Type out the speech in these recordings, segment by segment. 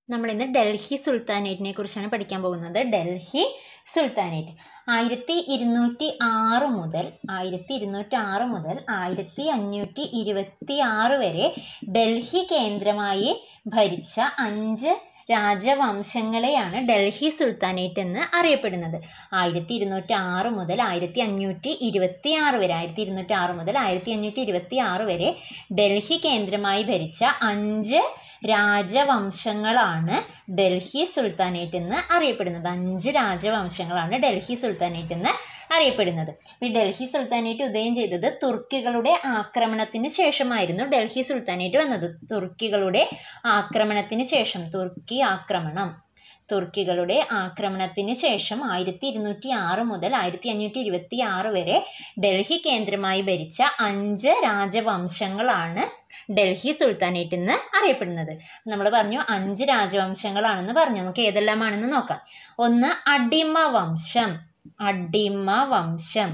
നമ്മളിന്ന് ഡൽഹി സുൽത്താനേറ്റിനെ കുറിച്ചാണ് പഠിക്കാൻ പോകുന്നത് ഡൽഹി സുൽത്താനേറ്റ് ആയിരത്തി ഇരുന്നൂറ്റി ആറ് മുതൽ ആയിരത്തി ഇരുന്നൂറ്റി ആറ് മുതൽ ആയിരത്തി അഞ്ഞൂറ്റി ഇരുപത്തി ആറ് വരെ ഡൽഹി കേന്ദ്രമായി ഭരിച്ച അഞ്ച് രാജവംശങ്ങളെയാണ് ഡൽഹി സുൽത്താനേറ്റ് എന്ന് അറിയപ്പെടുന്നത് ആയിരത്തി ഇരുന്നൂറ്റി ആറ് മുതൽ ആയിരത്തി അഞ്ഞൂറ്റി ഇരുപത്തി ആറ് വരെ ആയിരത്തി ഇരുന്നൂറ്റി ആറ് മുതൽ ആയിരത്തി അഞ്ഞൂറ്റി ഇരുപത്തി ആറ് വരെ ഡൽഹി കേന്ദ്രമായി ഭരിച്ച അഞ്ച് രാജവംശങ്ങളാണ് ഡൽഹി സുൽത്താനേറ്റ് എന്ന് അറിയപ്പെടുന്നത് അഞ്ച് രാജവംശങ്ങളാണ് ഡൽഹി സുൽത്താനേറ്റ് എന്ന് അറിയപ്പെടുന്നത് ഈ ഡൽഹി സുൽത്താനേറ്റ് ഉദയം ചെയ്തത് തുർക്കികളുടെ ആക്രമണത്തിന് ശേഷമായിരുന്നു ഡൽഹി സുൽത്താനേറ്റ് വന്നത് തുർക്കികളുടെ ആക്രമണത്തിന് ശേഷം തുർക്കി ആക്രമണം തുർക്കികളുടെ ആക്രമണത്തിന് ശേഷം ആയിരത്തി ഇരുന്നൂറ്റി ആറ് മുതൽ ആയിരത്തി അഞ്ഞൂറ്റി ഇരുപത്തി ആറ് വരെ ഡൽഹി കേന്ദ്രമായി ഭരിച്ച അഞ്ച് രാജവംശങ്ങളാണ് ഡൽഹി സുൽത്താനേറ്റ് എന്ന് അറിയപ്പെടുന്നത് നമ്മൾ പറഞ്ഞു അഞ്ച് രാജവംശങ്ങളാണെന്ന് പറഞ്ഞു നമുക്ക് ഏതെല്ലാമാണെന്ന് നോക്കാം ഒന്ന് അടിമ വംശം അടിമ വംശം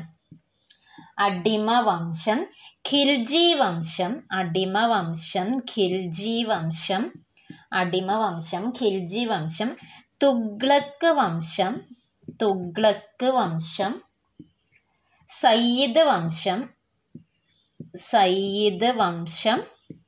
അടിമ വംശം ഖിൽജി വംശം അടിമ വംശം ഖിൽജി വംശം അടിമ വംശം ഖിൽജി വംശം തുഗ്ലക്ക് വംശം തുഗ്ലക്ക് വംശം സയ്യിദ് വംശം സയ്യിദ് വംശം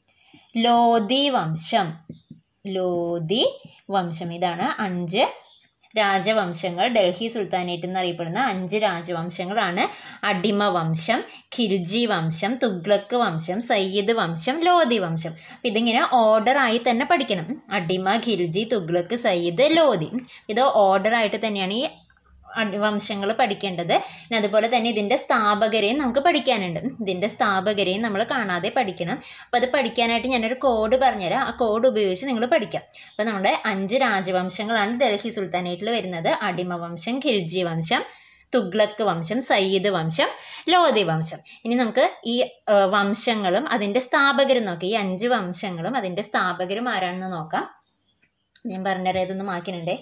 ലോധി വംശം ലോധി വംശം ഇതാണ് അഞ്ച് രാജവംശങ്ങൾ ഡൽഹി സുൽത്താനേറ്റ് എന്നറിയപ്പെടുന്ന അഞ്ച് രാജവംശങ്ങളാണ് അടിമ വംശം ഖിൽജി വംശം തുഗ്ലക്ക് വംശം സയ്യിദ് വംശം ലോധി വംശം അപ്പം ഇതിങ്ങനെ ഓർഡറായി തന്നെ പഠിക്കണം അടിമ ഖിൽജി തുഗ്ലക്ക് സയ്യിദ് ലോധി ഇത് ഓർഡറായിട്ട് തന്നെയാണ് ഈ വംശങ്ങൾ പഠിക്കേണ്ടത് പിന്നെ അതുപോലെ തന്നെ ഇതിൻ്റെ സ്ഥാപകരെയും നമുക്ക് പഠിക്കാനുണ്ട് ഇതിൻ്റെ സ്ഥാപകരെയും നമ്മൾ കാണാതെ പഠിക്കണം അപ്പോൾ അത് പഠിക്കാനായിട്ട് ഞാനൊരു കോഡ് പറഞ്ഞുതരാം ആ കോഡ് ഉപയോഗിച്ച് നിങ്ങൾ പഠിക്കാം അപ്പോൾ നമ്മുടെ അഞ്ച് രാജവംശങ്ങളാണ് ഡൽഹി സുൽത്താനേറ്റിൽ വരുന്നത് അടിമ വംശം ഖിൽജി വംശം തുഗ്ലക്ക് വംശം സയ്യിദ് വംശം ലോധി വംശം ഇനി നമുക്ക് ഈ വംശങ്ങളും അതിൻ്റെ സ്ഥാപകരും നോക്കാം ഈ അഞ്ച് വംശങ്ങളും അതിൻ്റെ സ്ഥാപകരും ആരാണെന്ന് നോക്കാം ഞാൻ പറഞ്ഞുതരാം ഇതൊന്ന് മാറ്റുന്നുണ്ടേ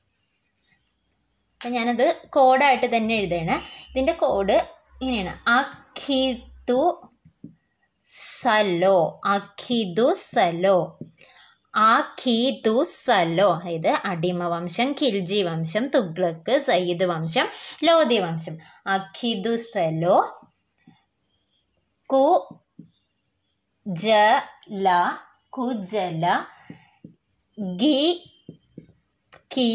അപ്പം ഞാനത് കോഡായിട്ട് തന്നെ എഴുതുകയാണ് ഇതിൻ്റെ കോഡ് ഇങ്ങനെയാണ് അഖിതു സലോ അഖിതു സലോ ആഖിതു സലോ ഇത് അടിമവംശം ഖിൽജി വംശം തുഗ്ലക്ക് സയ്യിദ് വംശം ലോധി വംശം അഖിതു സലോ കു ജല കുജല ഗി കി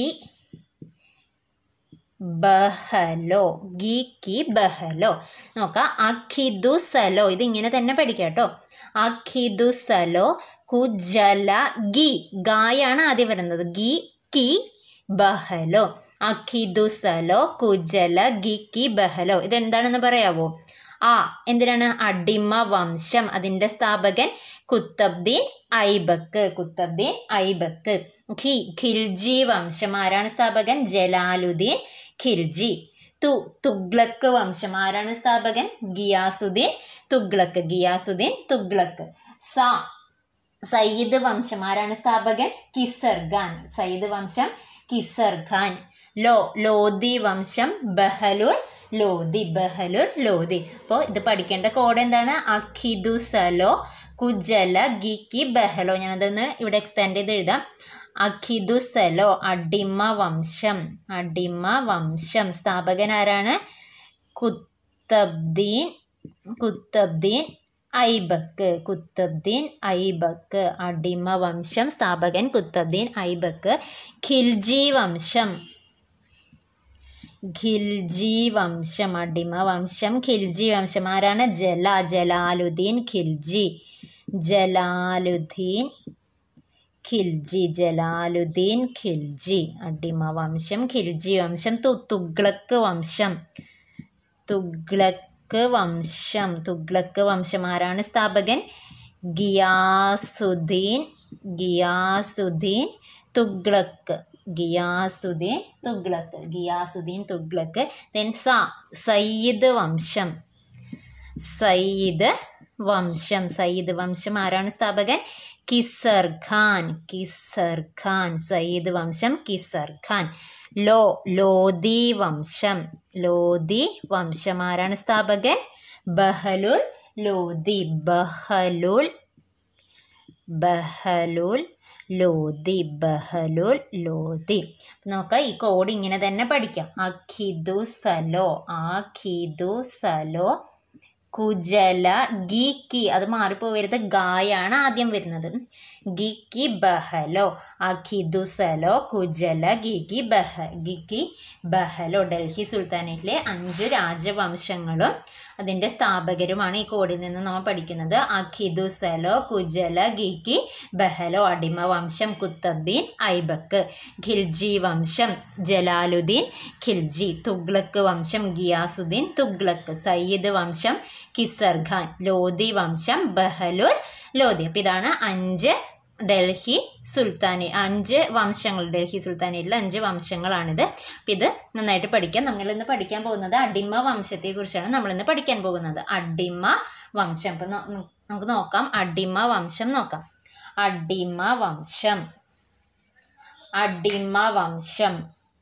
ബഹലോ ഗി കി ബഹലോ നോക്കാം അഖിദു സലോ ഇത് ഇങ്ങനെ തന്നെ പഠിക്കാം കേട്ടോ അഖിദു സലോ കുജല ഗി ഗായാണ് ആദ്യം വരുന്നത് ഗി കി ബഹലോ അഖിദു സലോ കുജല ഗി കി ബഹലോ ഇതെന്താണെന്ന് പറയാവോ ആ എന്തിനാണ് അടിമ വംശം അതിൻ്റെ സ്ഥാപകൻ കുത്തബ്ദീൻ ഐബക്ക് കുത്തബ്ദീൻ ഐബക്ക് ഖി ഖിൽജി വംശം ആരാണ് സ്ഥാപകൻ ജലാലുദ്ദീൻ ഖിൽജി തു തുഗ്ലക്ക് വംശം ആരാണ് സ്ഥാപകൻ ഗിയാസുദ്ദീൻ തുഗ്ലക്ക് ഗിയാസുദ്ദീൻ തുഗ്ലക്ക് സ സയ്യിദ് വംശം ആരാണ് സ്ഥാപകൻ കിസർ ഖാൻ സയ്യിദ് വംശം കിസർ ഖാൻ ലോ ലോധി വംശം ബഹലുർ ലോധി ബഹലുർ ലോധി അപ്പോൾ ഇത് പഠിക്കേണ്ട കോഡ് എന്താണ് അഖിദു സലോ കുജല ഗിക്കി ബഹലോ ഞാനതൊന്ന് ഇവിടെ എക്സ്പാൻഡ് ചെയ്ത് എഴുതാം അഖിദു സലോ അടിമ വംശം അടിമ വംശം സ്ഥാപകൻ ആരാണ് കുത്തബ്ദീൻ കുത്തബ്ദീൻ ഐബക്ക് കുത്തബ്ദീൻ ഐബക്ക് അടിമ വംശം സ്ഥാപകൻ കുത്തബ്ദീൻ ഐബക്ക് ഖിൽജി വംശം ഖിൽജി വംശം അടിമ വംശം ഖിൽജി വംശം ആരാണ് ജല ജലാലുദ്ദീൻ ഖിൽജി ജലാലുദ്ദീൻ ഖിൽജി ജലാലുദ്ദീൻ ഖിൽജി അടിമ വംശം ഖിൽജി വംശം തു തുഗ്ലക്ക് വംശം തുഗ്ലക്ക് വംശം തുഗ്ലക്ക് വംശം ആരാണ് സ്ഥാപകൻ ഗിയാസുദ്ദീൻ ഗിയാസുദ്ദീൻ തുഗ്ലക്ക് ഗിയാസുദ്ദീൻ തുഗ്ലക്ക് ഗിയാസുദ്ദീൻ തുഗ്ലക്ക് ദെൻ സ സയ്യിദ് വംശം സയ്യിദ് വംശം സയ്യിദ് വംശം ആരാണ് സ്ഥാപകൻ കിസർ ഖാൻ കിസർ ഖാൻ സയ്യിദ് വംശം കിസർ ഖാൻ ലോ ലോധി വംശം ലോധി വംശം ആരാണ് സ്ഥാപകൻ ബഹലുൽ ലോധി ബഹലുൽ ബഹലുൽ ലോതി ബഹലുൽ ലോതി നമുക്ക് ഈ കോഡ് ഇങ്ങനെ തന്നെ പഠിക്കാം അഖിദു സലോ ആഖിദു സലോ കുജല ഗീക്കി അത് മാറിപ്പോവരുത് ഗായാണ് ആദ്യം വരുന്നത് ഗിക്കി ബഹലോ അഖിദുസലോ കുജല ഗിക്കി ബഹ ഗിക്കി ബഹലോ ഡൽഹി സുൽത്താനേറ്റിലെ അഞ്ച് രാജവംശങ്ങളും അതിൻ്റെ സ്ഥാപകരുമാണ് ഈ കോഡിൽ നിന്ന് നമ്മൾ പഠിക്കുന്നത് അഖിദുസലോ കുജല ഗിക്കി ബഹലോ അടിമ വംശം കുത്തബീൻ ഐബക്ക് ഖിൽജി വംശം ജലാലുദ്ദീൻ ഖിൽജി തുഗ്ലക്ക് വംശം ഗിയാസുദ്ദീൻ തുഗ്ലക്ക് സയ്യിദ് വംശം കിസർ ഖാൻ ലോധി വംശം ബഹലുൽ ലോധി അപ്പം ഇതാണ് അഞ്ച് ഡൽഹി സുൽത്താനി അഞ്ച് വംശങ്ങൾ ഡൽഹി സുൽത്താനയിലെ അഞ്ച് വംശങ്ങളാണിത് അപ്പം ഇത് നന്നായിട്ട് പഠിക്കാം നമ്മളിന്ന് പഠിക്കാൻ പോകുന്നത് അടിമ വംശത്തെക്കുറിച്ചാണ് നമ്മളിന്ന് പഠിക്കാൻ പോകുന്നത് അടിമ വംശം അപ്പം നമുക്ക് നോക്കാം അടിമ വംശം നോക്കാം അടിമ വംശം അടിമ വംശം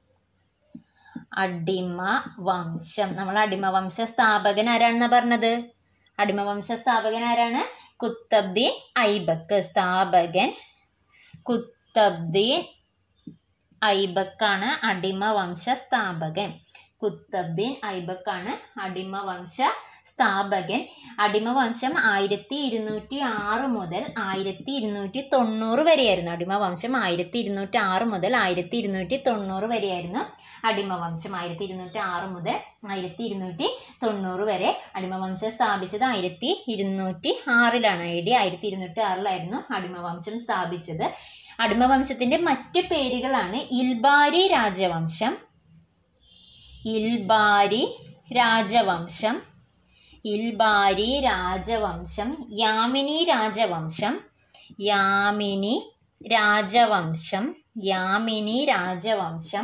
അടിമ വംശം നമ്മൾ അടിമ വംശ സ്ഥാപകൻ ആരാണെന്ന് പറഞ്ഞത് അടിമ വംശ സ്ഥാപകൻ ആരാണ് കുത്തബ്ദീൻ ഐബക്ക് സ്ഥാപകൻ കുത്തബ്ദീൻ ഐബക്കാണ് അടിമ വംശ സ്ഥാപകൻ കുത്തബ്ദീൻ ഐബക്കാണ് അടിമ വംശ സ്ഥാപകൻ അടിമവംശം ആയിരത്തി ഇരുന്നൂറ്റി ആറ് മുതൽ ആയിരത്തി ഇരുന്നൂറ്റി തൊണ്ണൂറ് വരെയായിരുന്നു അടിമവംശം ആയിരത്തി ഇരുന്നൂറ്റി ആറ് മുതൽ ആയിരത്തി ഇരുന്നൂറ്റി തൊണ്ണൂറ് വരെയായിരുന്നു അടിമവംശം ആയിരത്തി ഇരുന്നൂറ്റി ആറ് മുതൽ ആയിരത്തി ഇരുന്നൂറ്റി തൊണ്ണൂറ് വരെ അടിമവംശം സ്ഥാപിച്ചത് ആയിരത്തി ഇരുന്നൂറ്റി ആറിലാണ് എ ഡി ആയിരത്തി ഇരുന്നൂറ്റി ആറിലായിരുന്നു അടിമവംശം സ്ഥാപിച്ചത് അടിമവംശത്തിൻ്റെ മറ്റ് പേരുകളാണ് ഇൽബാരി രാജവംശം ഇൽബാരി രാജവംശം ഇൽബാരി രാജവംശം യാമിനി രാജവംശം യാമിനി രാജവംശം യാമിനി രാജവംശം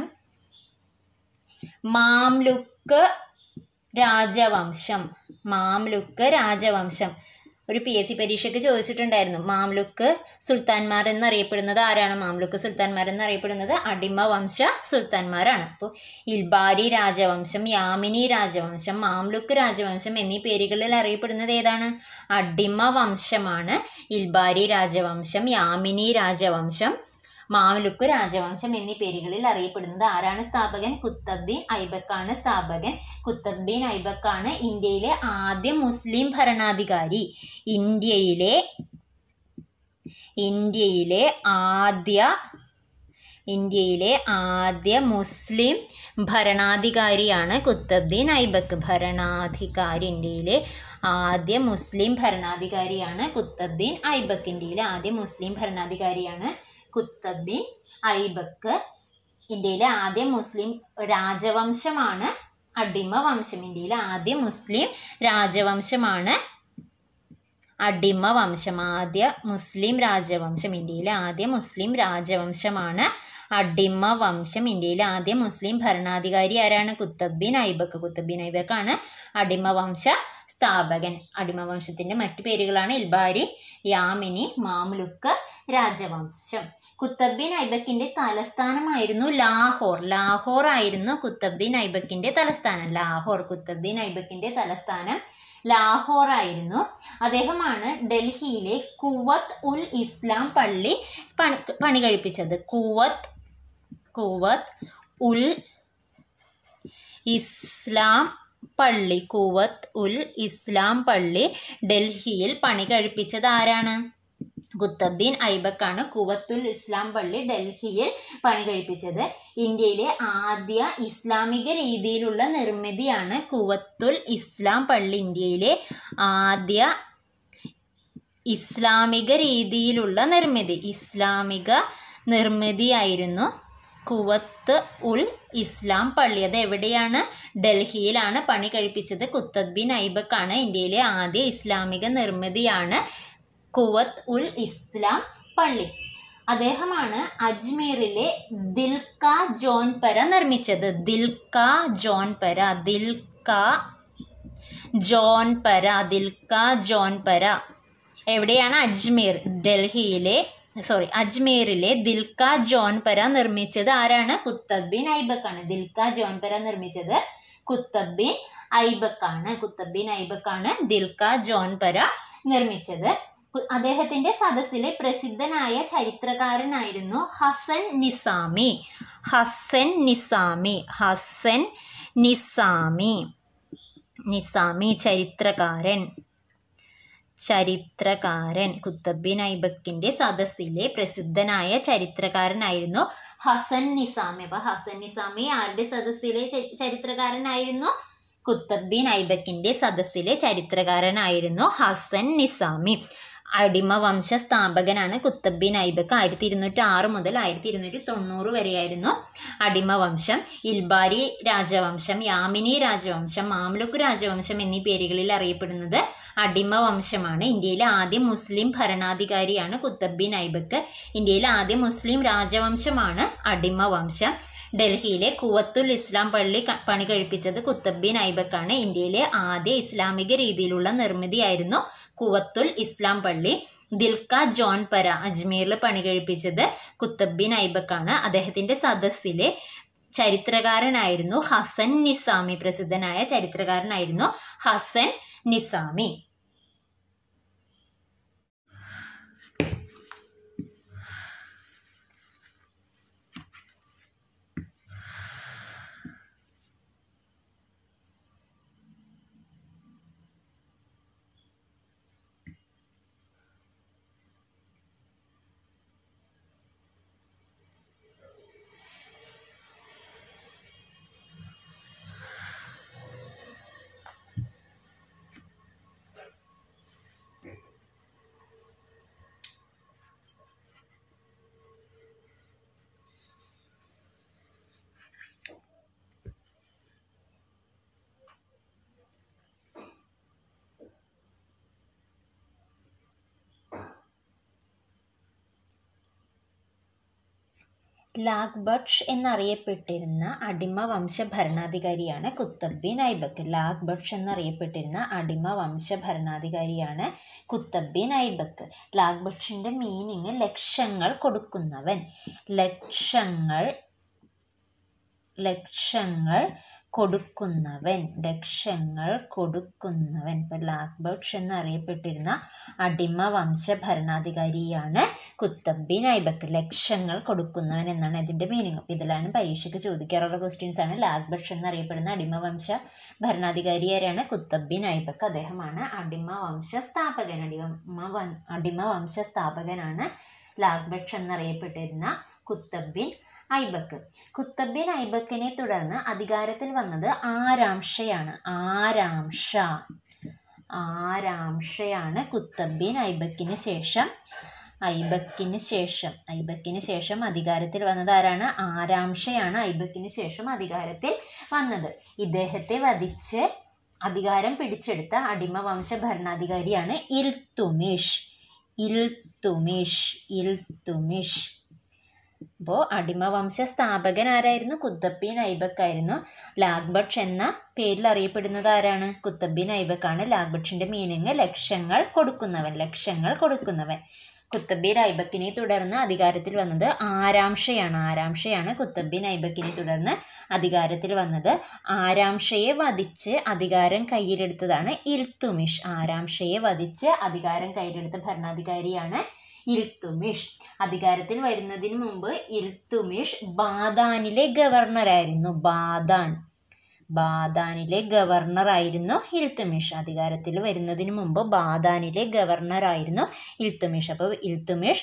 മാംലുക്ക് രാജവംശം മാംലുക്ക് രാജവംശം ഒരു പി എസ് സി പരീക്ഷയ്ക്ക് ചോദിച്ചിട്ടുണ്ടായിരുന്നു മാംലുക്ക് സുൽത്താൻമാർ എന്നറിയപ്പെടുന്നത് ആരാണ് മാംലുക്ക് സുൽത്താൻമാർ എന്നറിയപ്പെടുന്നത് അടിമ വംശ സുൽത്താൻമാരാണ് അപ്പോൾ ഇൽബാരി രാജവംശം യാമിനി രാജവംശം മാംലുക്ക് രാജവംശം എന്നീ പേരുകളിൽ അറിയപ്പെടുന്നത് ഏതാണ് അടിമ വംശമാണ് ഇൽബാരി രാജവംശം യാമിനി രാജവംശം മാമലുക്ക് രാജവംശം എന്നീ പേരുകളിൽ അറിയപ്പെടുന്നത് ആരാണ് സ്ഥാപകൻ കുത്തബ്ദീൻ ഐബക്കാണ് സ്ഥാപകൻ കുത്തബ്ദീൻ ഐബക്കാണ് ഇന്ത്യയിലെ ആദ്യ മുസ്ലിം ഭരണാധികാരി ഇന്ത്യയിലെ ഇന്ത്യയിലെ ആദ്യ ഇന്ത്യയിലെ ആദ്യ മുസ്ലിം ഭരണാധികാരിയാണ് കുത്തബ്ദീൻ ഐബക്ക് ഭരണാധികാരി ഇന്ത്യയിലെ ആദ്യ മുസ്ലിം ഭരണാധികാരിയാണ് കുത്തബ്ദീൻ ഐബക്ക് ഇന്ത്യയിലെ ആദ്യ മുസ്ലിം ഭരണാധികാരിയാണ് കുത്തബ്ദീൻ ഐബക്ക് ഇന്ത്യയിലെ ആദ്യ മുസ്ലിം രാജവംശമാണ് അടിമ വംശം ഇന്ത്യയിലെ ആദ്യ മുസ്ലിം രാജവംശമാണ് അടിമ വംശം ആദ്യ മുസ്ലിം രാജവംശം ഇന്ത്യയിലെ ആദ്യ മുസ്ലിം രാജവംശമാണ് അടിമ വംശം ഇന്ത്യയിലെ ആദ്യ മുസ്ലിം ഭരണാധികാരി ആരാണ് കുത്തബ്ബിൻ ഐബക്ക് കുത്തബ്ബിൻ ഐബക്കാണ് അടിമ വംശ സ്ഥാപകൻ അടിമ വംശത്തിൻ്റെ മറ്റു പേരുകളാണ് ഇൽബാരി യാമിനി മാമുലുക്ക് രാജവംശം കുത്തബ്ബിൻ ഐബക്കിന്റെ തലസ്ഥാനമായിരുന്നു ലാഹോർ ലാഹോർ ആയിരുന്നു കുത്തബ്ദീൻ ഐബക്കിന്റെ തലസ്ഥാനം ലാഹോർ കുത്തബ്ദീൻ ഐബക്കിന്റെ തലസ്ഥാനം ലാഹോർ ആയിരുന്നു അദ്ദേഹമാണ് ഡൽഹിയിലെ കുവത്ത് ഉൽ ഇസ്ലാം പള്ളി പണി പണി കഴിപ്പിച്ചത് കുവത്ത് കുവത്ത് ഉൽ ഇസ്ലാം പള്ളി കുവത്ത് ഉൽ ഇസ്ലാം പള്ളി ഡൽഹിയിൽ പണി കഴിപ്പിച്ചത് ആരാണ് കുത്തബ്ദീൻ ഐബക്കാണ് കുവത്തുൽ ഇസ്ലാം പള്ളി ഡൽഹിയിൽ പണി കഴിപ്പിച്ചത് ഇന്ത്യയിലെ ആദ്യ ഇസ്ലാമിക രീതിയിലുള്ള നിർമ്മിതിയാണ് കുവത്തുൽ ഇസ്ലാം പള്ളി ഇന്ത്യയിലെ ആദ്യ ഇസ്ലാമിക രീതിയിലുള്ള നിർമ്മിതി ഇസ്ലാമിക നിർമ്മിതിയായിരുന്നു കുവത്ത് ഉൽ ഇസ്ലാം പള്ളി അത് എവിടെയാണ് ഡൽഹിയിലാണ് പണി കഴിപ്പിച്ചത് കുത്തബ്ബിൻ ഐബക്കാണ് ഇന്ത്യയിലെ ആദ്യ ഇസ്ലാമിക നിർമ്മിതിയാണ് കുവത്ത് ഉൽ ഇസ്ലാം പള്ളി അദ്ദേഹമാണ് അജ്മീറിലെ ദിൽക്ക ജോൻപര നിർമ്മിച്ചത് ദിൽക്ക ജോൻപര ദിൽക്ക ജോൻപര ദിൽക്ക ജോൻപര എവിടെയാണ് അജ്മീർ ഡൽഹിയിലെ സോറി അജ്മീറിലെ ദിൽക്ക ജോൻപര നിർമ്മിച്ചത് ആരാണ് കുത്തബ്ബിൻ ഐബക്കാണ് ദിൽക്ക ജോൻപര നിർമ്മിച്ചത് കുത്തബ്ബിൻ ഐബക്കാണ് കുത്തബ്ബിൻ ഐബക്കാണ് ദിൽക്ക ജോൻപര നിർമ്മിച്ചത് കു- അദ്ദേഹത്തിന്റെ സദസ്സിലെ പ്രസിദ്ധനായ ചരിത്രകാരനായിരുന്നു ഹസൻ നിസാമി ഹസൻ നിസാമി ഹസൻ നിസാമി നിസാമി ചരിത്രകാരൻ ചരിത്രകാരൻ കുത്തബിൻ ഐബക്കിന്റെ സദസ്സിലെ പ്രസിദ്ധനായ ചരിത്രകാരനായിരുന്നു ഹസൻ നിസാമി അപ്പൊ ഹസൻ നിസാമി ആരുടെ സദസ്സിലെ ച- ചരിത്രകാരനായിരുന്നു കുത്തബിൻ ഐബക്കിന്റെ സദസ്സിലെ ചരിത്രകാരനായിരുന്നു ഹസൻ നിസാമി അടിമ വംശ സ്ഥാപകനാണ് കുത്തബിൻ ഐബക്ക് ആയിരത്തി ഇരുന്നൂറ്റി ആറ് മുതൽ ആയിരത്തി ഇരുന്നൂറ്റി തൊണ്ണൂറ് വരെയായിരുന്നു അടിമ വംശം ഇൽബാരി രാജവംശം യാമിനി രാജവംശം മാംലുക്ക് രാജവംശം എന്നീ പേരുകളിൽ അറിയപ്പെടുന്നത് അടിമ വംശമാണ് ഇന്ത്യയിലെ ആദ്യ മുസ്ലിം ഭരണാധികാരിയാണ് കുത്തബിൻ ഐബക്ക് ഇന്ത്യയിലെ ആദ്യ മുസ്ലിം രാജവംശമാണ് അടിമ വംശം ഡൽഹിയിലെ കുവത്തുൽ ഇസ്ലാം പള്ളി ക- പണി കഴിപ്പിച്ചത് കുത്തബിൻ ഐബക്കാണ് ഇന്ത്യയിലെ ആദ്യ ഇസ്ലാമിക രീതിയിലുള്ള നിർമ്മിതിയായിരുന്നു കുവത്തുൽ ഇസ്ലാം പള്ളി ദിൽക്ക ജോൺ പര അജ്മീറിൽ പണി കഴിപ്പിച്ചത് കുത്തബിൻ ഐബക്കാണ് അദ്ദേഹത്തിന്റെ സദസ്സിലെ ചരിത്രകാരനായിരുന്നു ഹസൻ നിസാമി പ്രസിദ്ധനായ ചരിത്രകാരനായിരുന്നു ഹസൻ നിസാമി ലാഗ്ബക്ഷ് എന്നറിയപ്പെട്ടിരുന്ന അടിമ വംശ ഭരണാധികാരിയാണ് കുത്തബിൻ ഐബക്ക് ലാഗ്ബക്ഷ് എന്നറിയപ്പെട്ടിരുന്ന അടിമ വംശ ഭരണാധികാരിയാണ് കുത്തബിൻ ഐബക്ക് ലാഗ്ബക്ഷിൻ്റെ മീനിങ് ലക്ഷങ്ങൾ കൊടുക്കുന്നവൻ ലക്ഷങ്ങൾ ലക്ഷങ്ങൾ കൊടുക്കുന്നവൻ ലക്ഷങ്ങൾ കൊടുക്കുന്നവൻ ഇപ്പം ലാഗ്ബക്ഷ് എന്നറിയപ്പെട്ടിരുന്ന അടിമ വംശ ഭരണാധികാരിയാണ് കുത്തബിൻ ഐബക്ക് ലക്ഷങ്ങൾ കൊടുക്കുന്നവൻ എന്നാണ് ഇതിൻ്റെ മീനിങ് അപ്പോൾ ഇതിലാണ് പരീക്ഷയ്ക്ക് ചോദിക്കാറുള്ള ക്വസ്റ്റ്യൻസ് ആണ് ലാഗ്ബക്ഷ് എന്നറിയപ്പെടുന്ന അടിമ വംശ ഭരണാധികാരി ആരാണ് കുത്തബിൻ ഐബക്ക് അദ്ദേഹമാണ് അടിമ വംശ സ്ഥാപകൻ അടിമ വം അടിമ വംശ സ്ഥാപകനാണ് ലാഗ്ബക്ഷ് എന്നറിയപ്പെട്ടിരുന്ന കുത്തബിൻ ഐബക്ക് കുത്തബിൻ ഐബക്കിനെ തുടർന്ന് അധികാരത്തിൽ വന്നത് ആരാംഷയാണ് ആരാംഷ ആരാംഷയാണ് കുത്തബിൻ ഐബക്കിന് ശേഷം ഐബക്കിന് ശേഷം ഐബക്കിന് ശേഷം അധികാരത്തിൽ വന്നത് ആരാണ് ആരാംഷയാണ് ഐബക്കിന് ശേഷം അധികാരത്തിൽ വന്നത് ഇദ്ദേഹത്തെ വധിച്ച് അധികാരം പിടിച്ചെടുത്ത അടിമ വംശ ഭരണാധികാരിയാണ് ഇൽത്തുമിഷ് ഇൽത്തുമിഷ് ഇൽത്തുമിഷ് അപ്പോൾ അടിമവംശ സ്ഥാപകൻ ആരായിരുന്നു കുത്തബിൻ ഐബക്ക് ആയിരുന്നു ലാഗ്ബക്ഷ് എന്ന പേരിൽ അറിയപ്പെടുന്നത് ആരാണ് കുത്തബിൻ ഐബക്കാണ് ലാഗ്ബഷിൻ്റെ മീനിങ് ലക്ഷങ്ങൾ കൊടുക്കുന്നവൻ ലക്ഷങ്ങൾ കൊടുക്കുന്നവൻ കുത്തബിൻ ഐബക്കിനെ തുടർന്ന് അധികാരത്തിൽ വന്നത് ആരാംഷയാണ് ആരാംഷയാണ് കുത്തബിൻ ഐബക്കിനെ തുടർന്ന് അധികാരത്തിൽ വന്നത് ആരാംഷയെ വധിച്ച് അധികാരം കയ്യിലെടുത്തതാണ് ഇൽത്തുമിഷ് ആരാംഷയെ വധിച്ച് അധികാരം കയ്യിലെടുത്ത ഭരണാധികാരിയാണ് ഇൽത്തുമിഷ് അധികാരത്തിൽ വരുന്നതിന് മുമ്പ് ഇൽത്തുമിഷ് ബാദാനിലെ ഗവർണറായിരുന്നു ബാദാൻ ബാദാനിലെ ഗവർണറായിരുന്നു ഇൽത്തുമിഷ് അധികാരത്തിൽ വരുന്നതിന് മുമ്പ് ബാദാനിലെ ഗവർണറായിരുന്നു ഇൽത്തുമിഷ് അപ്പോൾ ഇൽത്തുമിഷ്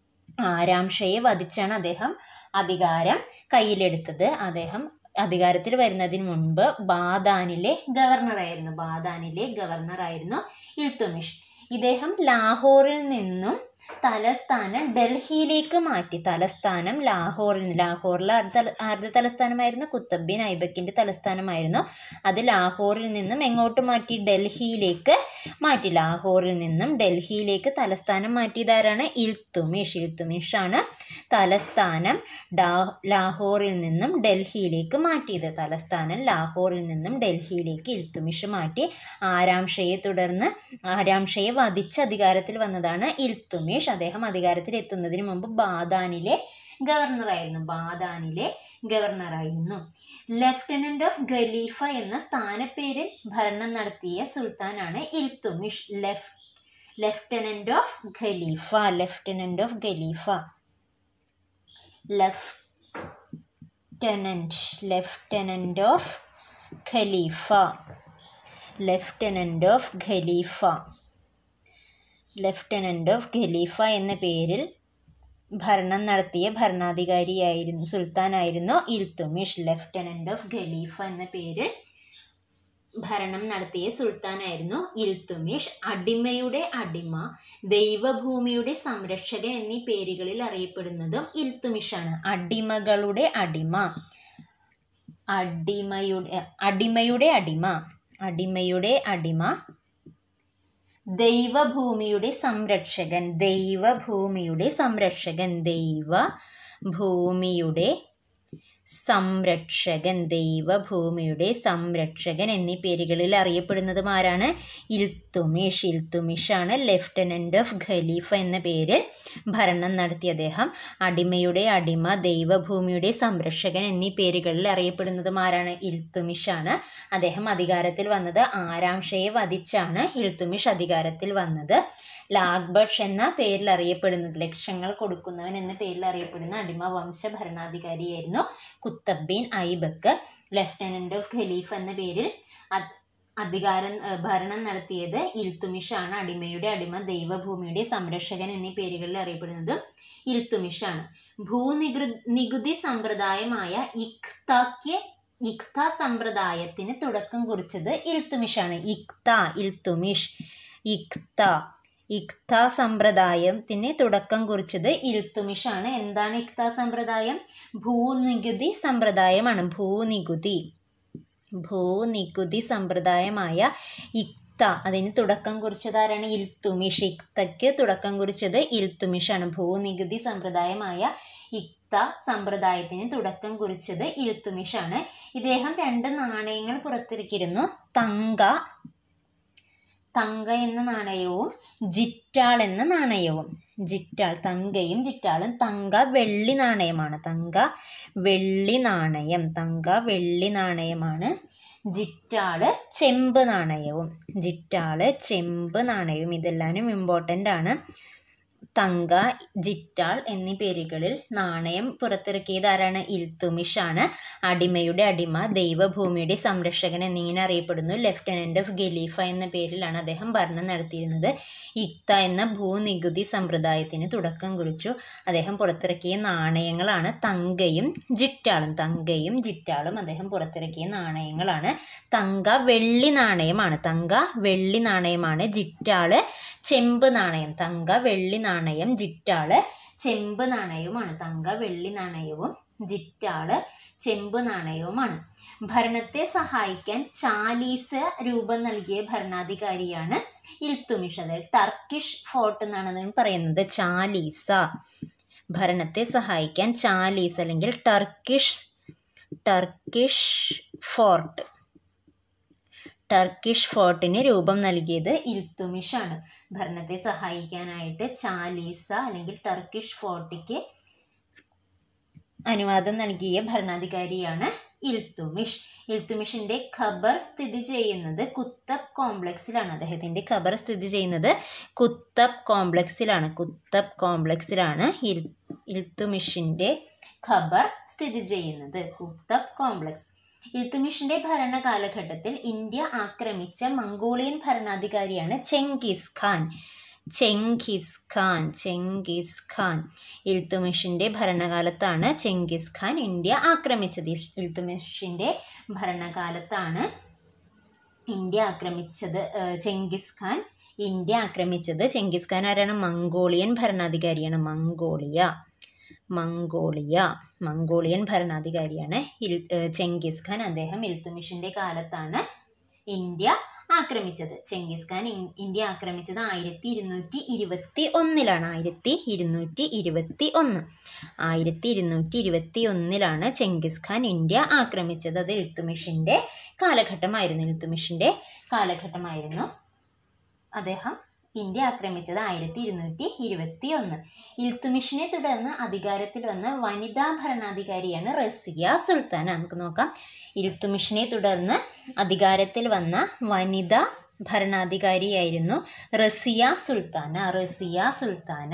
ആരാംഷയെ വധിച്ചാണ് അദ്ദേഹം അധികാരം കയ്യിലെടുത്തത് അദ്ദേഹം അധികാരത്തിൽ വരുന്നതിന് മുൻപ് ബാദാനിലെ ഗവർണറായിരുന്നു ബാദാനിലെ ഗവർണറായിരുന്നു ഇൽത്തുമിഷ് ഇദ്ദേഹം ലാഹോറിൽ നിന്നും തലസ്ഥാനം ഡൽഹിയിലേക്ക് മാറ്റി തലസ്ഥാനം ലാഹോറിൽ നിന്ന് ലാഹോറിൽ ആരുടെ തല ആരുടെ തലസ്ഥാനമായിരുന്നു കുത്തബിൻ ഐബക്കിൻ്റെ തലസ്ഥാനമായിരുന്നു അത് ലാഹോറിൽ നിന്നും എങ്ങോട്ട് മാറ്റി ഡൽഹിയിലേക്ക് മാറ്റി ലാഹോറിൽ നിന്നും ഡൽഹിയിലേക്ക് തലസ്ഥാനം മാറ്റിയതാരാണ് ഇൽത്തുമിഷ് ഇൽത്തുമിഷ് ആണ് തലസ്ഥാനം ഡാ ലാഹോറിൽ നിന്നും ഡൽഹിയിലേക്ക് മാറ്റിയത് തലസ്ഥാനം ലാഹോറിൽ നിന്നും ഡൽഹിയിലേക്ക് ഇൽത്തുമിഷ് മാറ്റി ആരാംഷയെ തുടർന്ന് ആരാംഷയെ വധിച്ച് അധികാരത്തിൽ വന്നതാണ് ഇൽത്തുമിഷ് അദ്ദേഹം അധികാരത്തിൽ എത്തുന്നതിന് മുമ്പ് ബാദാനിലെ ഗവർണറായിരുന്നു ബാദാനിലെ ഗവർണറായിരുന്നു ലെഫ്റ്റനന്റ് ഓഫ് ഖലീഫ എന്ന സ്ഥാനപ്പേരിൽ ഭരണം നടത്തിയ സുൽത്താനാണ് ഇൽത്തുമിഷ് ലെഫ് lieutenant of Khalifa lieutenant of Khalifa lieutenant lieutenant of Khalifa lieutenant of Khalifa lieutenant of Khalifa എന്ന പേരിൽ ഭരണം നടത്തിയ ഭരണാധികാരിയായിരുന്നു സുൽത്താനായിരുന്നു ഇൽത്തുമിഷ് ലെഫ്റ്റനന്റ് ഓഫ് ഖലീഫ എന്ന പേരിൽ ഭരണം നടത്തിയ സുൽത്താനായിരുന്നു ഇൽത്തുമിഷ് അടിമയുടെ അടിമ ദൈവഭൂമിയുടെ സംരക്ഷകൻ എന്നീ പേരുകളിൽ അറിയപ്പെടുന്നതും ഇൽത്തുമിഷാണ് അടിമകളുടെ അടിമ അടിമയുടെ അടിമയുടെ അടിമ അടിമയുടെ അടിമ ദൈവഭൂമിയുടെ സംരക്ഷകൻ ദൈവഭൂമിയുടെ സംരക്ഷകൻ ദൈവ ഭൂമിയുടെ സംരക്ഷകൻ ദൈവഭൂമിയുടെ സംരക്ഷകൻ എന്നീ പേരുകളിൽ അറിയപ്പെടുന്നതും ആരാണ് ഇൽത്തുമിഷ് ഇൽത്തുമിഷാണ് ലെഫ്റ്റനന്റ് ഓഫ് ഖലീഫ എന്ന പേരിൽ ഭരണം നടത്തിയ അദ്ദേഹം അടിമയുടെ അടിമ ദൈവഭൂമിയുടെ സംരക്ഷകൻ എന്നീ പേരുകളിൽ അറിയപ്പെടുന്നതും ആരാണ് ഇൽത്തുമിഷാണ് അദ്ദേഹം അധികാരത്തിൽ വന്നത് ആറാം ഷയെ വധിച്ചാണ് ഇൽത്തുമിഷ് അധികാരത്തിൽ വന്നത് ലാഗ്ബഷ് എന്ന പേരിൽ അറിയപ്പെടുന്നത് ലക്ഷങ്ങൾ കൊടുക്കുന്നവൻ എന്ന പേരിൽ അറിയപ്പെടുന്ന അടിമ വംശ ഭരണാധികാരിയായിരുന്നു കുത്തബ്ബീൻ ഐബക്ക് ലെഫ്റ്റനന്റ് ഓഫ് ഖലീഫ് എന്ന പേരിൽ അത് അധികാരം ഏഹ് ഭരണം നടത്തിയത് ഇൽത്തുമിഷാണ് അടിമയുടെ അടിമ ദൈവഭൂമിയുടെ സംരക്ഷകൻ എന്നീ പേരുകളിൽ അറിയപ്പെടുന്നതും ഇൽത്തുമിഷാണ് ഭൂനികൃ നികുതി സമ്പ്രദായമായ ഇഖ്താക്ക് ഇഖ്ത സമ്പ്രദായത്തിന് തുടക്കം കുറിച്ചത് ഇൽത്തുമിഷാണ് ഇഖ്ത ഇൽത്തുമിഷ് ഇഖ്ത ഇഖ്ത സമ്പ്രദായത്തിന് തുടക്കം കുറിച്ചത് ഇൽത്തുമിഷാണ് എന്താണ് ഇഖ്ത സമ്പ്രദായം ഭൂനികുതി സമ്പ്രദായമാണ് ഭൂനികുതി ഭൂനികുതി സമ്പ്രദായമായ ഇക്ത അതിന് തുടക്കം കുറിച്ചത് ആരാണ് ഇൽത്തുമിഷ് ഇക്തയ്ക്ക് തുടക്കം കുറിച്ചത് ഇൽത്തുമിഷാണ് ഭൂനികുതി സമ്പ്രദായമായ ഇക്ത സമ്പ്രദായത്തിന് തുടക്കം കുറിച്ചത് ഇൽത്തുമിഷാണ് ഇദ്ദേഹം രണ്ട് നാണയങ്ങൾ പുറത്തിറക്കിയിരുന്നു തങ്ക തങ്ക എന്ന നാണയവും ജിറ്റാൾ എന്ന നാണയവും ജിറ്റാൾ തങ്കയും ജിറ്റാളും തങ്ക വെള്ളി നാണയമാണ് തങ്ക വെള്ളി നാണയം തങ്ക വെള്ളി നാണയമാണ് ജിറ്റാള് ചെമ്പ് നാണയവും ജിറ്റാള് ചെമ്പ് നാണയവും ഇതെല്ലാനും ഇമ്പോർട്ടൻ്റ് ആണ് തങ്ക ജിറ്റാൾ എന്നീ പേരുകളിൽ നാണയം പുറത്തിറക്കിയത് ആരാണ് ഇൽത്തുമിഷാണ് അടിമയുടെ അടിമ ദൈവഭൂമിയുടെ സംരക്ഷകൻ എന്നിങ്ങനെ അറിയപ്പെടുന്നു ലെഫ്റ്റനന്റ് ഓഫ് ഖലീഫ എന്ന പേരിലാണ് അദ്ദേഹം ഭരണം നടത്തിയിരുന്നത് ഇക്ത എന്ന ഭൂനികുതി സമ്പ്രദായത്തിന് തുടക്കം കുറിച്ചു അദ്ദേഹം പുറത്തിറക്കിയ നാണയങ്ങളാണ് തങ്കയും ജിറ്റാളും തങ്കയും ജിറ്റാളും അദ്ദേഹം പുറത്തിറക്കിയ നാണയങ്ങളാണ് തങ്ക വെള്ളി നാണയമാണ് തങ്ക വെള്ളി നാണയമാണ് ജിറ്റാള് ചെമ്പ് നാണയം തങ്ക വെള്ളി നാണയം ജിറ്റാള് ചെമ്പ് നാണയവുമാണ് തങ്ക വെള്ളി നാണയവും ജിറ്റാള് ചെമ്പ് നാണയവുമാണ് ഭരണത്തെ സഹായിക്കാൻ ചാലീസ് രൂപം നൽകിയ ഭരണാധികാരിയാണ് ഇൽത്തുമിഷ് അതായത് ടർക്കിഷ് ഫോർട്ട് എന്നാണ് അതിന് പറയുന്നത് ചാലീസ ഭരണത്തെ സഹായിക്കാൻ ചാലീസ് അല്ലെങ്കിൽ ടർക്കിഷ് ടർക്കിഷ് ഫോർട്ട് ടർക്കിഷ് ഫോർട്ടിന് രൂപം നൽകിയത് ഇൽത്തുമിഷാണ് ഭരണത്തെ സഹായിക്കാനായിട്ട് ചാലീസ അല്ലെങ്കിൽ ടർക്കിഷ് ഫോർട്ടിക്ക് അനുവാദം നൽകിയ ഭരണാധികാരിയാണ് ഇൽത്തുമിഷ് ഇൽത്തുമിഷിന്റെ ഖബർ സ്ഥിതി ചെയ്യുന്നത് കുത്തബ് കോംപ്ലക്സിലാണ് അദ്ദേഹത്തിന്റെ ഖബർ സ്ഥിതി ചെയ്യുന്നത് കുത്തബ് കോംപ്ലക്സിലാണ് കുത്തബ് കോംപ്ലക്സിലാണ് ഇൽ ഇൽത്തുമിഷിന്റെ ഖബർ സ്ഥിതി ചെയ്യുന്നത് കുത്തബ് കോംപ്ലക്സ് ഇൽത്തുമിഷിന്റെ ഭരണ കാലഘട്ടത്തിൽ ഇന്ത്യ ആക്രമിച്ച മംഗോളിയൻ ഭരണാധികാരിയാണ് Genghis Khan Genghis Khan Genghis Khan ഇൽത്തുമിഷിന്റെ ഭരണകാലത്താണ് ചെങ്കിസ് ഖാൻ ഇന്ത്യ ആക്രമിച്ചത് ഇൽത്തുമിഷിന്റെ ഭരണകാലത്താണ് ഇന്ത്യ ആക്രമിച്ചത് ഏഹ്, ചെങ്കിസ് ഖാൻ ഇന്ത്യ ആക്രമിച്ചത് ചെങ്കിസ് ഖാൻ ആരാണ് മംഗോളിയൻ ഭരണാധികാരിയാണ് മംഗോളിയ മംഗോളിയ മംഗോളിയൻ ഭരണാധികാരിയാണ് ഇൽ ഏഹ് ചെങ്കിസ് ഖാൻ അദ്ദേഹം ഇൽത്തുമിഷിന്റെ കാലത്താണ് ഇന്ത്യ ആക്രമിച്ചത് ചെങ്കിസ് ഖാൻ ഇൻ- ഇന്ത്യ ആക്രമിച്ചത് ആയിരത്തി ഇരുന്നൂറ്റി ഇരുപത്തി ഒന്നിലാണ് ആയിരത്തി ഇരുന്നൂറ്റി ഇരുപത്തി ഒന്ന് ആയിരത്തി ഇരുന്നൂറ്റി ഇരുപത്തി ഒന്നിലാണ് ചെങ്കിസ് ഖാൻ ഇന്ത്യ ആക്രമിച്ചത് അത് ഇൽത്തുമിഷിന്റെ കാലഘട്ടമായിരുന്നു ഇൽത്തുമിഷിന്റെ കാലഘട്ടമായിരുന്നു അദ്ദേഹം ഇന്ത്യ ആക്രമിച്ചത് ആയിരത്തി ഇരുന്നൂറ്റി ഇരുപത്തി ഒന്ന് ഇൽത്തുമിഷിനെ തുടർന്ന് അധികാരത്തിൽ വന്ന വനിതാ ഭരണാധികാരിയാണ് റസിയ സുൽത്താന നമുക്ക് നോക്കാം ഇൽത്തുമിഷിനെ തുടർന്ന് അധികാരത്തിൽ വന്ന വനിതാ ഭരണാധികാരിയായിരുന്നു റസിയ സുൽത്താന റസിയ സുൽത്താന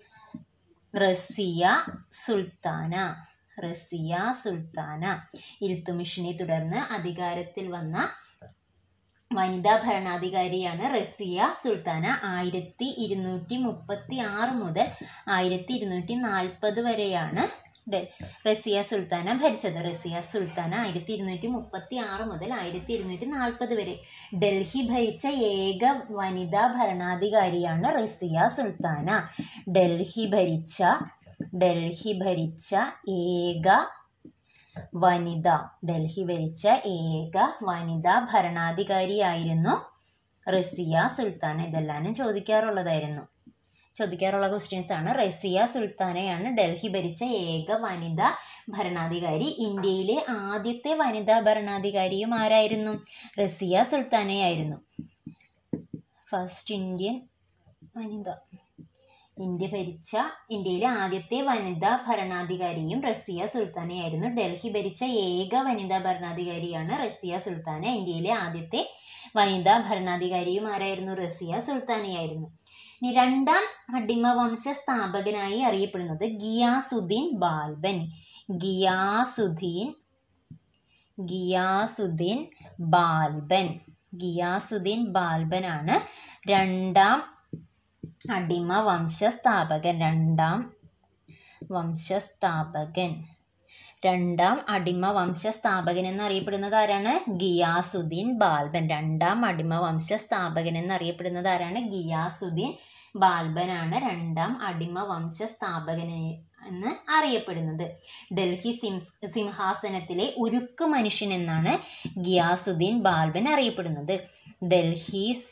റസിയ സുൽത്താന റസിയ സുൽത്താന ഇൽത്തുമിഷിനെ തുടർന്ന് അധികാരത്തിൽ വന്ന വനിതാ ഭരണാധികാരിയാണ് റസിയ സുൽത്താന ആയിരത്തി ഇരുന്നൂറ്റി മുപ്പത്തി ആറ് മുതൽ ആയിരത്തി ഇരുന്നൂറ്റി നാൽപ്പത് വരെയാണ് ഡെ- റസിയ സുൽത്താന ഭരിച്ചത് റസിയ സുൽത്താന ആയിരത്തി ഇരുന്നൂറ്റി മുപ്പത്തി ആറ് മുതൽ ആയിരത്തി ഇരുന്നൂറ്റി നാൽപ്പത് വരെ ഡൽഹി ഭരിച്ച ഏക വനിതാ ഭരണാധികാരിയാണ് റസിയ സുൽത്താന ഡൽഹി ഭരിച്ച ഡൽഹി ഭരിച്ച ഏക വനിത ഡൽഹി ഭരിച്ച ഏക വനിതാ ഭരണാധികാരിയായിരുന്നു റസിയ സുൽത്താന ഇതെല്ലാനും ചോദിക്കാറുള്ളതായിരുന്നു ചോദിക്കാറുള്ള ക്വസ്റ്റ്യൻസ് ആണ് റസിയ സുൽത്താനയാണ് ഡൽഹി ഭരിച്ച ഏക വനിതാ ഭരണാധികാരി ഇന്ത്യയിലെ ആദ്യത്തെ വനിതാ ഭരണാധികാരിയും ആരായിരുന്നു റസിയ സുൽത്താനയായിരുന്നു ഫസ്റ്റ് ഇന്ത്യൻ വനിത ഇന്ത്യ ഭരിച്ച ഇന്ത്യയിലെ ആദ്യത്തെ വനിതാ ഭരണാധികാരിയും റസിയ സുൽത്താനയായിരുന്നു ഡൽഹി ഭരിച്ച ഏക വനിതാ ഭരണാധികാരിയാണ് റസിയ സുൽത്താന ഇന്ത്യയിലെ ആദ്യത്തെ വനിതാ ഭരണാധികാരിയും ആരായിരുന്നു റസിയ സുൽത്താനയായിരുന്നു ഇനി രണ്ടാം അടിമവംശ സ്ഥാപകനായി അറിയപ്പെടുന്നത് ഗിയാസുദ്ദീൻ ബാൽബൻ ഗിയാസുദ്ദീൻ ഗിയാസുദ്ദീൻ ബാൽബൻ ഗിയാസുദ്ദീൻ ബാൽബനാണ് രണ്ടാം അടിമ വംശസ്ഥാപകൻ രണ്ടാം വംശസ്ഥാപകൻ രണ്ടാം അടിമ വംശസ്ഥാപകൻ എന്നറിയപ്പെടുന്നത് ആരാണ് ഗിയാസുദ്ദീൻ ബാൽബൻ രണ്ടാം അടിമ വംശസ്ഥാപകൻ എന്നറിയപ്പെടുന്നത് ആരാണ് ഗിയാസുദ്ദീൻ ബാൽബനാണ് രണ്ടാം അടിമ വംശസ്ഥാപകൻ എന്ന് അറിയപ്പെടുന്നത് ഡൽഹി സിംസ് സിംഹാസനത്തിലെ ഉരുക്ക് മനുഷ്യൻ എന്നാണ് ഗിയാസുദ്ദീൻ ബാൽബൻ അറിയപ്പെടുന്നത് ഡൽഹി സ്-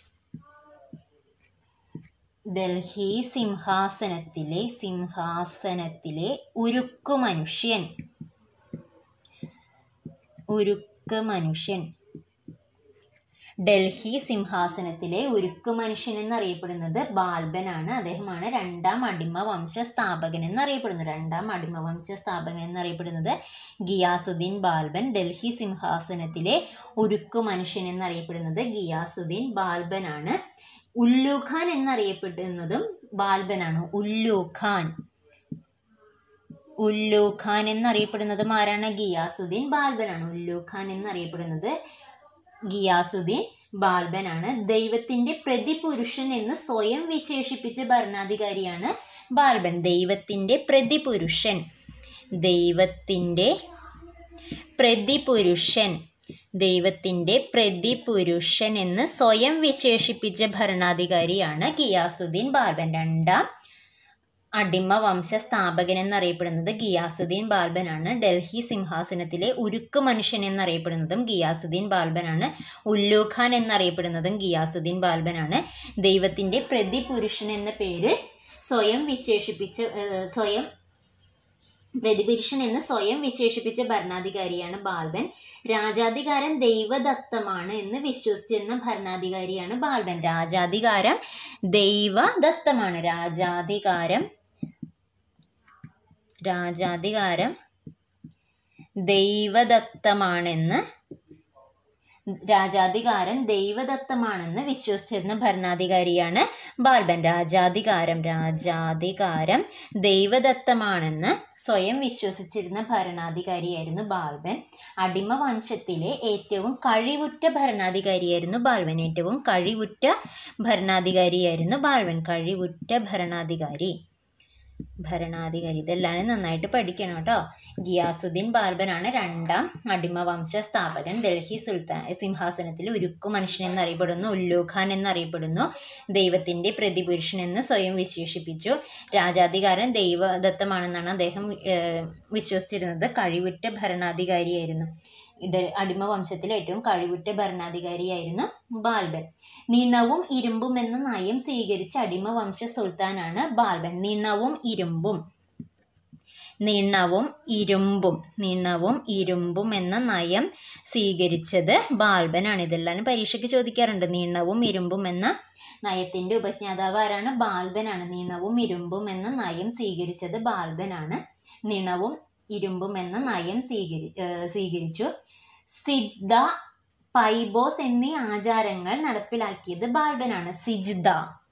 ഡൽഹി സിംഹാസനത്തിലെ സിംഹാസനത്തിലെ ഉരുക്കു മനുഷ്യൻ ഉരുക്ക് മനുഷ്യൻ ഡൽഹി സിംഹാസനത്തിലെ ഉരുക്കു മനുഷ്യൻ എന്നറിയപ്പെടുന്നത് ബാൽബനാണ് അദ്ദേഹമാണ് രണ്ടാം അടിമ വംശ സ്ഥാപകൻ എന്നറിയപ്പെടുന്നത് രണ്ടാം അടിമ വംശ സ്ഥാപകൻ എന്നറിയപ്പെടുന്നത് ഗിയാസുദ്ദീൻ ബാൽബൻ ഡൽഹി സിംഹാസനത്തിലെ ഉരുക്കു മനുഷ്യൻ എന്നറിയപ്പെടുന്നത് ഗിയാസുദ്ദീൻ ബാൽബനാണ് ഉല്ലു ഖാൻ എന്നറിയപ്പെടുന്നതും ബാൽബനാണ് ഉല്ലു ഖാൻ ഉല്ലു ഖാൻ എന്നറിയപ്പെടുന്നതും ആരാണ് ഗിയാസുദ്ദീൻ ബാൽബനാണ് ഉല്ലു ഖാൻ എന്നറിയപ്പെടുന്നത് ഗിയാസുദ്ദീൻ ബാൽബനാണ് ദൈവത്തിന്റെ പ്രതിപുരുഷൻ എന്ന് സ്വയം വിശേഷിപ്പിച്ച ഭരണാധികാരിയാണ് ബാൽബൻ ദൈവത്തിന്റെ പ്രതിപുരുഷൻ ദൈവത്തിന്റെ പ്രതിപുരുഷൻ ദൈവത്തിൻ്റെ പ്രതിപുരുഷൻ എന്ന് സ്വയം വിശേഷിപ്പിച്ച ഭരണാധികാരിയാണ് ഗിയാസുദ്ദീൻ ബാൽബൻ രണ്ടാം അടിമ വംശ സ്ഥാപകൻ എന്നറിയപ്പെടുന്നത് ഗിയാസുദ്ദീൻ ബാൽബനാണ് ഡൽഹി സിംഹാസനത്തിലെ ഉരുക്ക് മനുഷ്യൻ എന്നറിയപ്പെടുന്നതും ഗിയാസുദ്ദീൻ ബാൽബനാണ് ഉല്ലു ഖാൻ എന്നറിയപ്പെടുന്നതും ഗിയാസുദ്ദീൻ ബാൽബനാണ് ദൈവത്തിൻ്റെ പ്രതിപുരുഷൻ എന്ന പേര് സ്വയം വിശേഷിപ്പിച്ച ഏഹ്, സ്വയം പ്രതിപുരുഷൻ എന്ന് സ്വയം വിശേഷിപ്പിച്ച ഭരണാധികാരിയാണ് ബാൽബൻ രാജാധികാരം ദൈവദത്തമാണ് എന്ന് വിശ്വസിച്ചിരുന്ന ഭരണാധികാരിയാണ് ബാൽബൻ രാജാധികാരം ദൈവദത്തമാണ് രാജാധികാരം രാജാധികാരം ദൈവദത്തമാണെന്ന് രാജാധികാരം ദൈവദത്തമാണെന്ന് വിശ്വസിച്ചിരുന്ന ഭരണാധികാരിയാണ് ബാൽബൻ രാജാധികാരം രാജാധികാരം ദൈവദത്തമാണെന്ന് സ്വയം വിശ്വസിച്ചിരുന്ന ഭരണാധികാരിയായിരുന്നു ബാൽബൻ അടിമ വംശത്തിലെ ഏറ്റവും കഴിവുറ്റ ഭരണാധികാരിയായിരുന്നു ബാൽബൻ ഏറ്റവും കഴിവുറ്റ ഭരണാധികാരിയായിരുന്നു ബാൽബൻ കഴിവുറ്റ ഭരണാധികാരി ഭരണാധികാരി ഇതെല്ലാം നന്നായിട്ട് പഠിക്കണം കേട്ടോ ഗിയാസുദ്ദീൻ ബാൽബനാണ് രണ്ടാം അടിമ വംശ സ്ഥാപകൻ ഡൽഹി സുൽത്താൻ സിംഹാസനത്തിൽ ഉരുക്കു മനുഷ്യൻ എന്നറിയപ്പെടുന്നു ഉല്ലു ഖാൻ എന്നറിയപ്പെടുന്നു ദൈവത്തിൻ്റെ പ്രതിപുരുഷൻ എന്ന് സ്വയം വിശേഷിപ്പിച്ചു രാജാധികാരം ദൈവദത്തമാണെന്നാണ് അദ്ദേഹം ഏഹ്, വിശ്വസിച്ചിരുന്നത് കഴിവുറ്റ ഭരണാധികാരിയായിരുന്നു ഇത് അടിമ വംശത്തിലെ ഏറ്റവും കഴിവുറ്റ ഭരണാധികാരിയായിരുന്നു ബാൽബൻ നിണവും ഇരുമ്പും എന്ന നയം സ്വീകരിച്ച അടിമ വംശ സുൽത്താനാണ് ബാൽബൻ നിണവും ഇരുമ്പും നിണവും ഇരുമ്പും നിണവും ഇരുമ്പും എന്ന നയം സ്വീകരിച്ചത് ബാൽബനാണ് ഇതെല്ലാം പരീക്ഷയ്ക്ക് ചോദിക്കാറുണ്ട് നിണവും ഇരുമ്പും എന്ന നയത്തിന്റെ ഉപജ്ഞാതാവ് ആരാണ് ബാൽബനാണ് നിണവും ഇരുമ്പും എന്ന നയം സ്വീകരിച്ചത് ബാൽബനാണ് നിണവും ഇരുമ്പും എന്ന നയം സ്വീകരി ഏഹ് സ്വീകരിച്ചു സിജ്ദ പൈബോസ് എന്നീ ആചാരങ്ങൾ നടപ്പിലാക്കിയത് ബാൽബനാണ് സിജ്ദ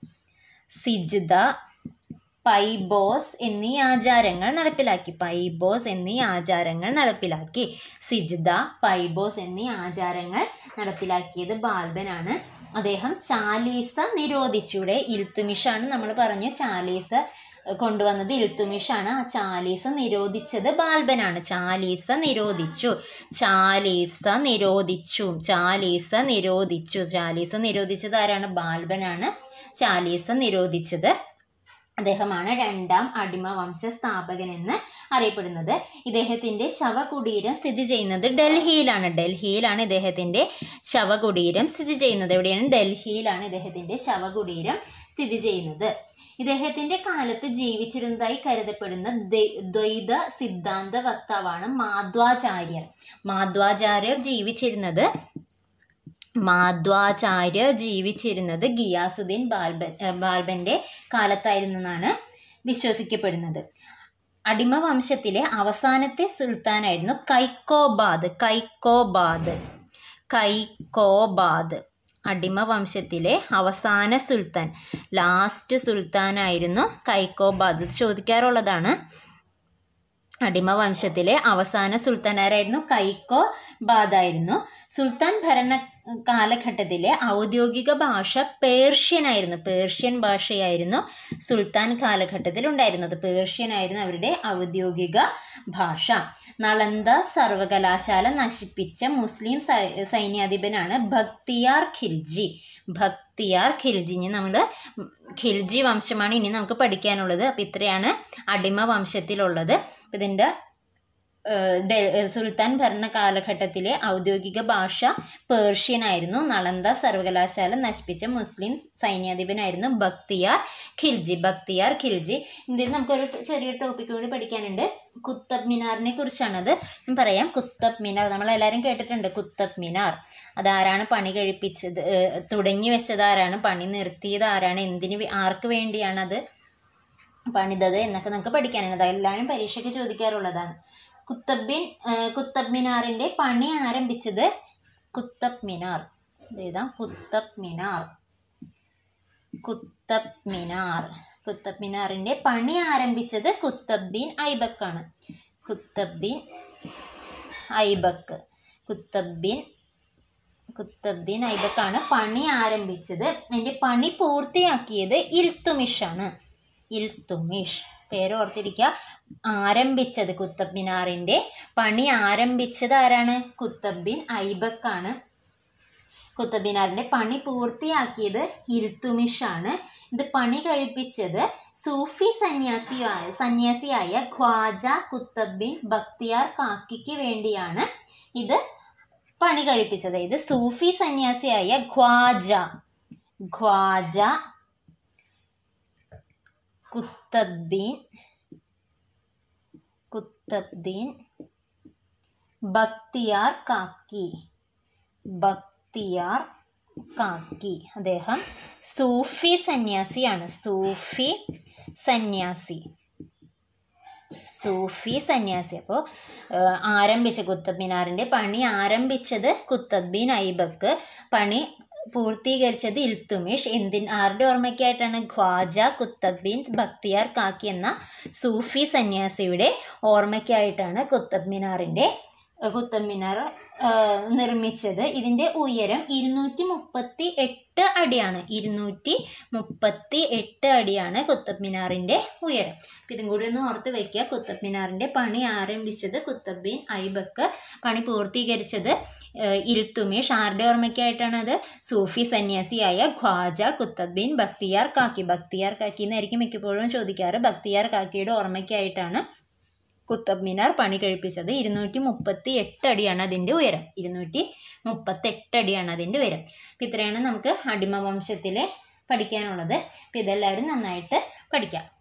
സിജ്ദ പൈബോസ് എന്നീ ആചാരങ്ങൾ നടപ്പിലാക്കി പൈബോസ് എന്നീ ആചാരങ്ങൾ നടപ്പിലാക്കി സിജ്ദ പൈബോസ് എന്നീ ആചാരങ്ങൾ നടപ്പിലാക്കിയത് ബാൽബനാണ് അദ്ദേഹം ചാലീസ നിരോധിച്ചൂടെ ഇൽത്തുമിഷാണ് നമ്മൾ പറഞ്ഞു ചാലീസ കൊണ്ടുവന്നത് ഇൽത്തുമിഷാണ് ആ ചാലീസ നിരോധിച്ചത് ബാൽബനാണ് ചാലീസ നിരോധിച്ചു ചാലീസ നിരോധിച്ചു ചാലീസ നിരോധിച്ചു ചാലീസ നിരോധിച്ചത് ആരാണ് ബാൽബനാണ് ചാലീസ നിരോധിച്ചത് അദ്ദേഹമാണ് രണ്ടാം അടിമ വംശ സ്ഥാപകൻ എന്ന് അറിയപ്പെടുന്നത് ഇദ്ദേഹത്തിൻ്റെ ശവകുടീരം സ്ഥിതി ചെയ്യുന്നത് ഡൽഹിയിലാണ് ഡൽഹിയിലാണ് ഇദ്ദേഹത്തിൻ്റെ ശവകുടീരം സ്ഥിതി ചെയ്യുന്നത് എവിടെയാണ് ഡൽഹിയിലാണ് ഇദ്ദേഹത്തിൻ്റെ ശവകുടീരം സ്ഥിതി ചെയ്യുന്നത് ഇദ്ദേഹത്തിന്റെ കാലത്ത് ജീവിച്ചിരുന്നതായി കരുതപ്പെടുന്ന ദൈ- ദ്വൈത സിദ്ധാന്ത വക്താവാണ് മാധ്വാചാര്യർ മാധ്വാചാര്യർ ജീവിച്ചിരുന്നത് മാധ്വാചാര്യർ ജീവിച്ചിരുന്നത് ഗിയാസുദ്ദീൻ ബാൽബൻ ഏഹ് ബാൽബന്റെ കാലത്തായിരുന്നെന്നാണ് വിശ്വസിക്കപ്പെടുന്നത് അടിമ വംശത്തിലെ അവസാനത്തെ സുൽത്താനായിരുന്നു കൈക്കോബാദ് കൈക്കോബാദ് കൈക്കോബാദ് അടിമ വംശത്തിലെ അവസാന സുൽത്താൻ ലാസ്റ്റ് സുൽത്താനായിരുന്നു കൈക്കോബാദ് ഇത് ചോദിക്കാറുള്ളതാണ് അടിമ വംശത്തിലെ അവസാന സുൽത്താൻ ആരായിരുന്നു കൈക്കോ ബാദായിരുന്നു സുൽത്താൻ ഭരണ കാലഘട്ടത്തിലെ ഔദ്യോഗിക ഭാഷ പേർഷ്യൻ ആയിരുന്നു പേർഷ്യൻ ഭാഷയായിരുന്നു സുൽത്താൻ കാലഘട്ടത്തിൽ ഉണ്ടായിരുന്നത് പേർഷ്യൻ ആയിരുന്നു അവരുടെ ഔദ്യോഗിക ഭാഷ നളന്ദ സർവകലാശാല നശിപ്പിച്ച മുസ്ലിം സൈ- സൈന്യാധിപനാണ് ഭക്തിയാർ ഖിൽജി ഭക്തിയാർ ഖിൽജി ഇനി നമ്മൾ ഖിൽജി വംശമാണ് ഇനി നമുക്ക് പഠിക്കാനുള്ളത് അപ്പം ഇത്രയാണ് അടിമ വംശത്തിലുള്ളത് അപ്പം ഇതിൻ്റെ ഏഹ് ഡെ- ഏഹ് സുൽത്താൻ ഭരണ കാലഘട്ടത്തിലെ ഔദ്യോഗിക ഭാഷ പേർഷ്യൻ ആയിരുന്നു നളന്ദ സർവകലാശാല നശിപ്പിച്ച മുസ്ലിം സൈന്യാധിപനായിരുന്നു ബക്തിയാർ ഖിൽജി ബക്തിയാർ ഖിൽജി ഇതിൽ നമുക്കൊരു ചെറിയ ടോപ്പിക് കൂടി പഠിക്കാനുണ്ട് കുത്തബ് മിനാറിനെ കുറിച്ചാണത് ഞാൻ പറയാം കുത്തബ് മിനാർ നമ്മളെല്ലാവരും കേട്ടിട്ടുണ്ട് കുത്തബ് മിനാർ അതാരാണ് പണി കഴിപ്പിച്ചത് ഏഹ് തുടങ്ങി വെച്ചത് ആരാണ് പണി നിർത്തിയത് ആരാണ് എന്തിന് വേ- ആർക്ക് വേണ്ടിയാണ് അത് പണിതത് എന്നൊക്കെ നമുക്ക് പഠിക്കാനുണ്ട് അതെല്ലാവരും പരീക്ഷയ്ക്ക് ചോദിക്കാറുള്ളതാണ് കുത്തബിൻ കുത്തബ് മിനാറിൻ്റെ പണി ആരംഭിച്ചത് കുത്തബ് മിനാർ ഇത് എഴുതാം കുത്തബ് മിനാർ കുത്തബ് മിനാർ കുത്തബ് മിനാറിൻ്റെ പണി ആരംഭിച്ചത് കുത്തബ് ബിൻ ഐബക്കാണ് കുത്തബ് ബിൻ ഐബക്ക് കുത്തബ് ബിൻ കുത്തബ്ദീൻ ഐബക്കാണ് പണി ആരംഭിച്ചത് അതിൻ്റെ പണി പൂർത്തിയാക്കിയത് ഇൽത്തുമിഷാണ് ഇൽത്തുമിഷ് പേര് ഓർത്തിരിക്കുക ആരംഭിച്ചത് കുത്തബ് മിനാറിൻ്റെ പണി ആരംഭിച്ചത് ആരാണ് കുത്തബ് ബിൻ ഐബക്കാണ് കുത്തബ് മിനാറിൻ്റെ പണി പൂർത്തിയാക്കിയത് ഇൽത്തുമിഷാണ് ഇത് പണി കഴിപ്പിച്ചത് സൂഫി സന്യാസിയായ സന്യാസിയായ ഖ്വാജ കുത്തബ് ബിൻ ബക്തിയാർ കാക്കിക്ക് വേണ്ടിയാണ് ഇത് പണി കഴിപ്പിച്ചത് ഇത് സൂഫി സന്യാസിയായ ഖ്വാജ ഖ്വാജ കുത്തബ്ദീൻ കുത്തബ്ദീൻ ബക്തിയാർ കാക്കി ബക്തിയാർ കാക്കി അദ്ദേഹം സൂഫി സന്യാസിയാണ് സൂഫി സന്യാസി സൂഫി സന്യാസി അപ്പോൾ ആരംഭിച്ച കുത്തബ് മിനാറിൻ്റെ പണി ആരംഭിച്ചത് കുത്തബ് ബിൻ ഐബക്ക് പണി പൂർത്തീകരിച്ചത് ഇൽത്തുമിഷ് എന്തിൻ ആരുടെ ഓർമ്മയ്ക്കായിട്ടാണ് ഖ്വാജ കുത്തബ് ബിൻ ബക്തിയാർ കാക്കി എന്ന സൂഫി സന്യാസിയുടെ ഓർമ്മയ്ക്കായിട്ടാണ് കുത്തബ് മിനാറിൻ്റെ കുത്തബ് മിനാർ ആ, നിർമ്മിച്ചത് ഇതിൻ്റെ ഉയരം ഇരുന്നൂറ്റി മുപ്പത്തി എട്ട് അടിയാണ് ഇരുന്നൂറ്റി മുപ്പത്തി എട്ട് അടിയാണ് കുത്തബ് മിനാറിൻ്റെ ഉയരം അപ്പം ഇതും കൂടി ഒന്ന് ഓർത്ത് വയ്ക്കുക കുത്തബ് മിനാറിൻ്റെ പണി ആരംഭിച്ചത് കുത്തബ് ബിൻ ഐബക്ക് പണി പൂർത്തീകരിച്ചത് ഏഹ്, ഇൽത്തുമിഷ് ആരുടെ ഓർമ്മയ്ക്കായിട്ടാണ് അത് സൂഫി സന്യാസിയായ ഖ്വാജ കുത്തബ് ബിൻ ബക്തിയാർ കാക്കി ബക്തിയാർ കാക്കി എന്നായിരിക്കും മിക്കപ്പോഴും ചോദിക്കാറ് ബക്തിയാർ കാക്കിയുടെ ഓർമ്മയ്ക്കായിട്ടാണ് കുത്തബ് മിനാർ പണി കഴിപ്പിച്ചത് ഇരുന്നൂറ്റി മുപ്പത്തി എട്ട് അടിയാണ് അതിൻ്റെ ഉയരം ഇരുന്നൂറ്റി മുപ്പത്തി എട്ട് അടിയാണ് അതിൻ്റെ ഉയരം അപ്പം ഇത്രയാണ് നമുക്ക് അടിമ വംശത്തിലെ പഠിക്കാനുള്ളത് അപ്പം ഇതെല്ലാവരും നന്നായിട്ട് പഠിക്കാം